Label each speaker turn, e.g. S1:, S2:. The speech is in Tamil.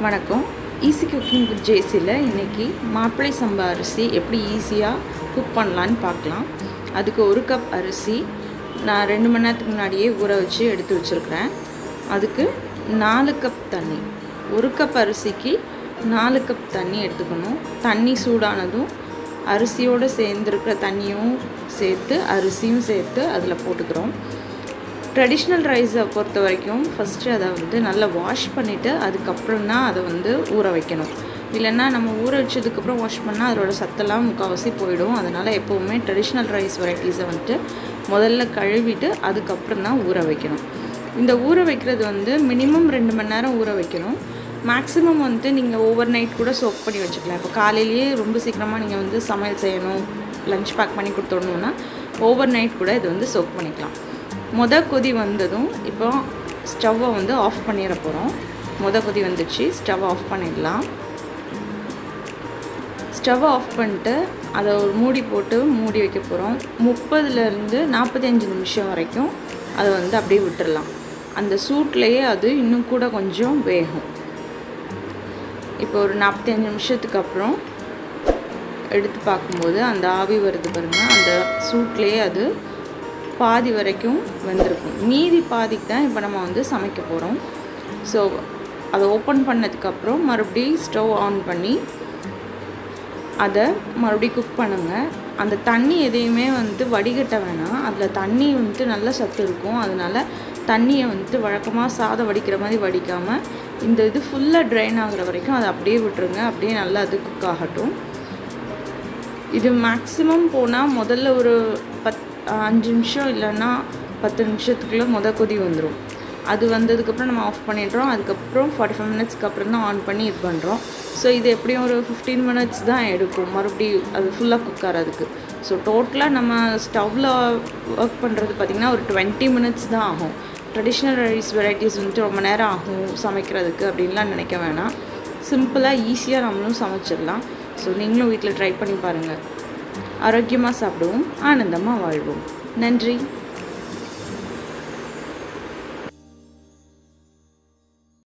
S1: வணக்கம் ஈஸி குக்கிங் வித் ஜேசியில் இன்றைக்கி மாப்பிள்ளை சம்பா அரிசி எப்படி ஈஸியாக குக் பண்ணலான்னு பார்க்கலாம் அதுக்கு ஒரு கப் அரிசி நான் ரெண்டு மணி நேரத்துக்கு முன்னாடியே ஊற வச்சு எடுத்து வச்சுருக்கிறேன் அதுக்கு நாலு கப் தண்ணி ஒரு கப் அரிசிக்கு நாலு கப் தண்ணி எடுத்துக்கணும் தண்ணி சூடானதும் அரிசியோடு சேர்ந்துருக்கிற தண்ணியும் சேர்த்து அரிசியும் சேர்த்து அதில் போட்டுக்கிறோம் ட்ரெடிஷ்னல் ரைஸை பொறுத்த வரைக்கும் ஃபஸ்ட்டு அதை வந்து நல்லா வாஷ் பண்ணிவிட்டு அதுக்கப்புறம் தான் அதை வந்து ஊற வைக்கணும் இல்லைன்னா நம்ம ஊற வச்சதுக்கப்புறம் வாஷ் பண்ணால் அதோட சத்தெல்லாம் முக்கால்வாசி போயிடும் அதனால் எப்போவுமே ட்ரெடிஷ்னல் ரைஸ் வெரைட்டிஸை வந்துட்டு முதல்ல கழுவிட்டு அதுக்கப்புறம் தான் ஊற வைக்கணும் இந்த ஊற வைக்கிறது வந்து மினிமம் ரெண்டு மணி நேரம் ஊற வைக்கணும் மேக்ஸிமம் வந்துட்டு நீங்கள் ஓவர் நைட் கூட சோக் பண்ணி வச்சுக்கலாம் இப்போ காலையிலேயே ரொம்ப சீக்கிரமாக நீங்கள் வந்து சமையல் செய்யணும் லஞ்ச் பேக் பண்ணி கொடுத்துடணுன்னா ஓவர் நைட் கூட இது வந்து சோக் பண்ணிக்கலாம் மொத கொதி வந்ததும் இப்போ ஸ்டவ்வை வந்து ஆஃப் பண்ணிட போகிறோம் மொத கொதி வந்துச்சு ஸ்டவ் ஆஃப் பண்ணிடலாம் ஸ்டவ் ஆஃப் பண்ணிட்டு அதை ஒரு மூடி போட்டு மூடி வைக்க போகிறோம் முப்பதுலேருந்து நாற்பத்தஞ்சு நிமிஷம் வரைக்கும் அதை வந்து அப்படியே விட்டுடலாம் அந்த சூட்லேயே அது இன்னும் கூட கொஞ்சம் வேகும் இப்போ ஒரு நாற்பத்தஞ்சு நிமிஷத்துக்கு அப்புறம் எடுத்து பார்க்கும்போது அந்த ஆவி வருது பாருங்கள் அந்த சூட்லேயே அது பாதி வரைக்கும் வெந்திருக்கும் மீதி பாதிக்கு தான் இப்போ நம்ம வந்து சமைக்க போகிறோம் ஸோ அதை ஓப்பன் பண்ணதுக்கப்புறம் மறுபடியும் ஸ்டவ் ஆன் பண்ணி அதை மறுபடியும் குக் பண்ணுங்கள் அந்த தண்ணி எதையுமே வந்து வடிகட்ட வேணாம் அதில் தண்ணி வந்துட்டு நல்ல சத்து இருக்கும் அதனால் தண்ணியை வந்துட்டு வழக்கமாக சாதம் வடிக்கிற மாதிரி வடிக்காமல் இந்த இது ஃபுல்லாக ட்ரைன் ஆகிற வரைக்கும் அதை அப்படியே விட்டுருங்க அப்படியே நல்லா அது குக் ஆகட்டும் இது மேக்ஸிமம் போனால் முதல்ல ஒரு பத் அஞ்சு நிமிஷம் இல்லைன்னா பத்து நிமிஷத்துக்குள்ளே முத கொதி வந்துடும் அது வந்ததுக்கப்புறம் நம்ம ஆஃப் பண்ணிடுறோம் அதுக்கப்புறம் ஃபார்ட்டி ஃபைவ் மினிட்ஸ்க்கு அப்புறம் தான் ஆன் பண்ணி இது பண்ணுறோம் ஸோ இது எப்படியும் ஒரு ஃபிஃப்டீன் மினிட்ஸ் தான் எடுக்கும் மறுபடியும் அது ஃபுல்லாக குக் ஆகிறதுக்கு ஸோ டோட்டலாக நம்ம ஸ்டவ்வில் ஒர்க் பண்ணுறது பார்த்திங்கன்னா ஒரு டுவெண்ட்டி மினிட்ஸ் தான் ஆகும் ட்ரெடிஷ்னல் ரைஸ் வெரைட்டிஸ் வந்துட்டு ரொம்ப நேரம் ஆகும் சமைக்கிறதுக்கு அப்படின்லாம் நினைக்க வேணாம் சிம்பிளாக ஈஸியாக நம்மளும் சமைச்சிடலாம் ஸோ நீங்களும் வீட்டில் ட்ரை பண்ணி பாருங்கள் ஆரோக்கியமாக சாப்பிடுவோம் ஆனந்தமாக வாழ்வோம் நன்றி